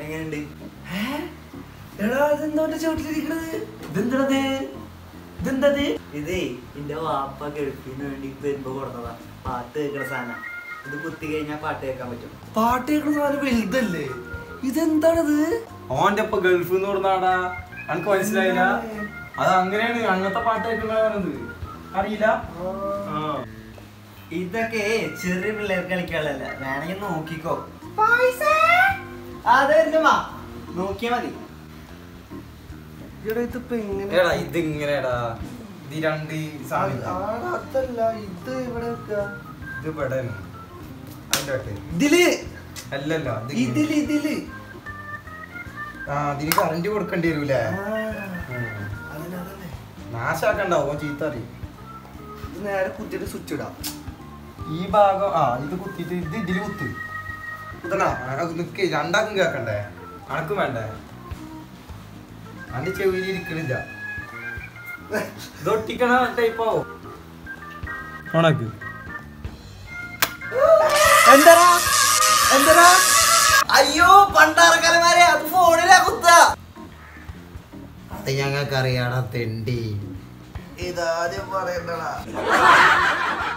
എങ്ങനെയുണ്ട് എടാ അതെന്തോന്റെ ചോട്ടിലിരിക്കണത് ഇതെന്തത് ഇതെന്തത് ഇതേ എന്റെ വാപ്പ ഗൾഫിന് വേണ്ടി വരുമ്പോ കൊടുത്തതാ പാട്ട് കേൾക്കണ സാധനം ഇത് കുത്തി കഴിഞ്ഞാൽ പാട്ട് കേൾക്കാൻ പറ്റും പാട്ട് കേൾക്കുന്ന സാധനം വലുതല്ലേ ഇതെന്താണത് ഓന്റെ ഇപ്പൊ ഗൾഫിൽ നിന്ന് കൊടുന്നാടാ എനിക്ക് മനസ്സിലായില്ല അത് അങ്ങനെയാണ് അങ്ങനത്തെ പാട്ട് കേൾക്കുന്നത് അറിയില്ല ആ. ഇതൊക്കെ ചെറിയ പിള്ളേർക്ക് കളിക്കാനുള്ളതല്ല വേണമെങ്കിൽ നോക്കിക്കോ അതെ നോക്കിയാ മതി എടാ ഇതിപ്പോ എങ്ങനെ എടാ ഇത് ഇങ്ങനെടാ ഇത് രണ്ട് സാധനം ആടാ, അതല്ല ഇത് ഇവിടെ വെക്കുക. ഇത് പെടാണ് അതിന്റെ അകത്ത്. ഇതില് അല്ലല്ല ഇത് ഇങ്ങനെ. ഇതില് ഇതില് ആ ഇതിന് കറന്റ് കൊടുക്കേണ്ടി വരൂലേ ആ, ഉം. അതന്നെ അതന്നെ നാശാക്കണ്ടാവും ചീത്ത അറിയും ഇത് നേരെ കുത്തിയിട്ട് സ്വിച്ച് ഇടാം ഈ ഭാഗം ആ ഇത് കുത്തിയിട്ട് ഇത് ഇതില് കുത്ത് കുത്തണ നിക്ക് രണ്ടാക്കും കേക്കണ്ടേ അനക്കും വേണ്ടേ അന്റെ ചെവിയിൽ ഇരിക്കണില്ല ഇതൊട്ടിക്കണ ടൈപ്പ് ആവും ഓണാക്ക് എന്താ എന്താ അയ്യോ പണ്ടാറക്കാരന്മാരെ അത് ഫോണിലാ കുത്ത അത് ഞങ്ങൾക്ക് അറിയാടാ തെണ്ടി ഇതാദ്യം പറയണ്ടടാ